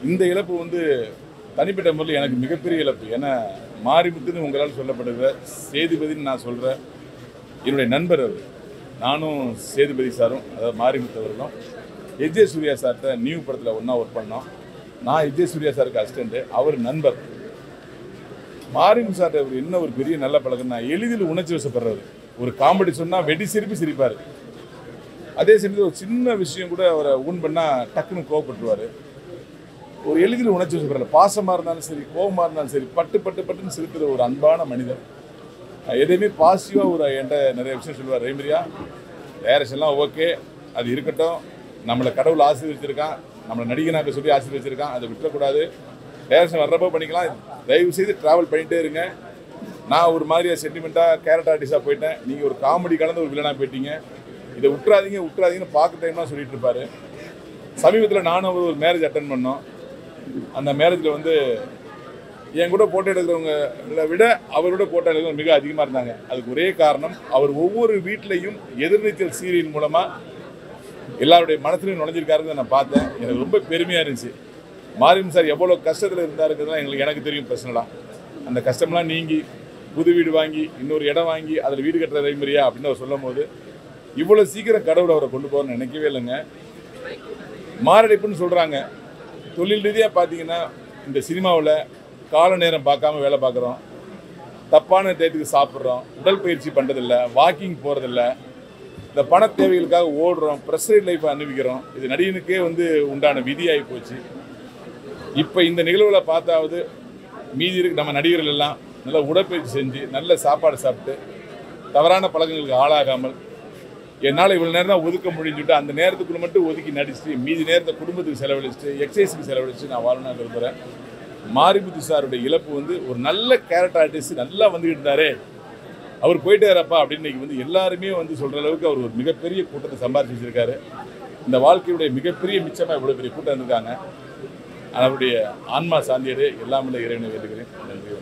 இந்த இழப்பு வந்து தனிப்பட்ட முறையில் எனக்கு மிகப்பெரிய இழப்பு ஏன்னா மாரிமுத்துன்னு உங்களால் சொல்லப்படுகிற சேதுபதின்னு நான் சொல்கிறேன் என்னுடைய நண்பர் அவர் நானும் சேதுபதி சாரும் அதாவது மாரிமுத்து அவர்களும் எஜே சூர்யா சார்கிட்ட நியூ படத்தில் ஒன்றா ஒர்க் பண்ணோம் நான் எஜே சூர்யா சாருக்கு அசிஸ்டண்ட்டு அவர் நண்பர் மாரிமுத்து சார்ட்ட அவர் என்ன ஒரு பெரிய நல்ல பழக்கம்னா எளிதில் உணர்ச்சி வசப்படுறவர் ஒரு காமெடி சொன்னால் வெடி சிரிப்பு சிரிப்பார் அதே சமயத்தில் ஒரு சின்ன விஷயம் கூட அவரை ஊன் பண்ணால் டக்குன்னு கோவப்பட்டுருவார் ஒரு எளிதில் உணர்ச்சி வசப்படுற பாசமாக இருந்தாலும் சரி கோபமாக இருந்தாலும் சரி பட்டு பட்டு பட்டுன்னு செலுத்துகிற ஒரு அன்பான மனிதர் அஹ் எதையுமே பாசிட்டிவாக ஒரு என்கிட்ட நிறைய விஷயம் சொல்லுவார் ரேமரியா டைரக்ஷன்லாம் ஓகே அது இருக்கட்டும் நம்மளை கடவுள் ஆசீர்வச்சிருக்கான் நம்மளை நடிகனாக்க சொல்லி ஆசீர்வச்சிருக்கான் அதை விட்டுறக்கூடாது டைரக்ஷன் வர்றப்போ பண்ணிக்கலாம் தயவு செய்து ட்ராவல் பண்ணிட்டே இருங்க நான் ஒரு மாதிரியா சென்டிமெண்ட்டாக கேரட் ஆர்டிஸ்டாக போயிட்டேன் நீங்கள் ஒரு காமெடி கலந்து ஒரு வில்லனாக போயிட்டீங்க இதை விட்டுறாதீங்க விட்டுறாதீங்கன்னு பார்க்க டைம்லாம் சொல்லிட்டு இருப்பாரு சமீபத்தில் நானும் அவர் ஒரு மேரேஜ் அட்டன் பண்ணோம் அந்த மேரேஜில் வந்து என் கூட போட்டோ எடுக்கிறவங்களை விட அவரோட போட்டோ எடுக்கிறவங்க மிக அதிகமாக இருந்தாங்க அதுக்கு ஒரே காரணம் அவர் ஒவ்வொரு வீட்லேயும் எதிர்நீச்சல் சீரியல் மூலமாக எல்லாருடைய மனசுலையும் நுழைஞ்சிருக்காருன்னு நான் பார்த்தேன் எனக்கு ரொம்ப பெருமையாக இருந்துச்சு மாரியம் சார் எவ்வளோ கஷ்டத்தில் இருந்தாருங்கிறதுலாம் எங்களுக்கு எனக்கு தெரியும் பர்சனலாக அந்த கஷ்டம்லாம் நீங்கி புது வீடு வாங்கி இன்னொரு இடம் வாங்கி அதில் வீடு கட்டுற ரைமரியா அப்படின்னு அவர் சொல்லும் போது இவ்வளோ சீக்கிரம் கடவுள் அவரை கொண்டு போகிறேன்னு நினைக்கவே இல்லைங்க மாரடைப்புன்னு சொல்கிறாங்க தொழில் ரீதியாக பார்த்தீங்கன்னா இந்த சினிமாவில் கால நேரம் பார்க்காம வேலை பார்க்குறோம் தப்பான டயத்துக்கு சாப்பிட்றோம் உடற்பயிற்சி பண்ணுறதில்ல வாக்கிங் போகிறதில்ல இந்த பண தேவைகளுக்காக ஓடுறோம் ப்ரெஷர் லைஃப்பை அனுபவிக்கிறோம் இது நடிகனுக்கே வந்து உண்டான விதியாகி போச்சு இப்போ இந்த நிகழ்வுகளை பார்த்தாவது மீதி இருக்கு நம்ம நடிகர்கள் எல்லாம் நல்ல உடற்பயிற்சி செஞ்சு நல்ல சாப்பாடு சாப்பிட்டு தவறான பழக்கங்களுக்கு ஆளாகாமல் என்னால் இவ்வளோ நேரம் தான் ஒதுக்க முடிஞ்சுட்டு அந்த நேரத்துக்குள்ள மட்டும் ஒதுக்கி நடிச்சுட்டு மீதி நேரத்தை குடும்பத்துக்கு செலவழிச்சுட்டு எக்ஸசைஸுக்கு செலவழிச்சு நான் வாழணும் விரும்புகிறேன் மாரிமுத்து சாருடைய இழப்பு வந்து ஒரு நல்ல கேரக்டர் ஆர்டிஸ்ட் நல்லா வந்துக்கிட்டு இருந்தாரே அவர் போயிட்டாரப்பா அப்படின்னு இன்னைக்கு வந்து எல்லாருமே வந்து சொல்கிற அளவுக்கு அவர் ஒரு மிகப்பெரிய கூட்டத்தை சம்பாதிச்சு வச்சிருக்காரு இந்த வாழ்க்கையுடைய மிகப்பெரிய மிச்சமாக இவ்வளோ பெரிய கூட்டம் இருக்காங்க அவருடைய ஆன்மா சாந்தியடு எல்லாமே இறைவனை வேண்டுகிறேன் நன்றி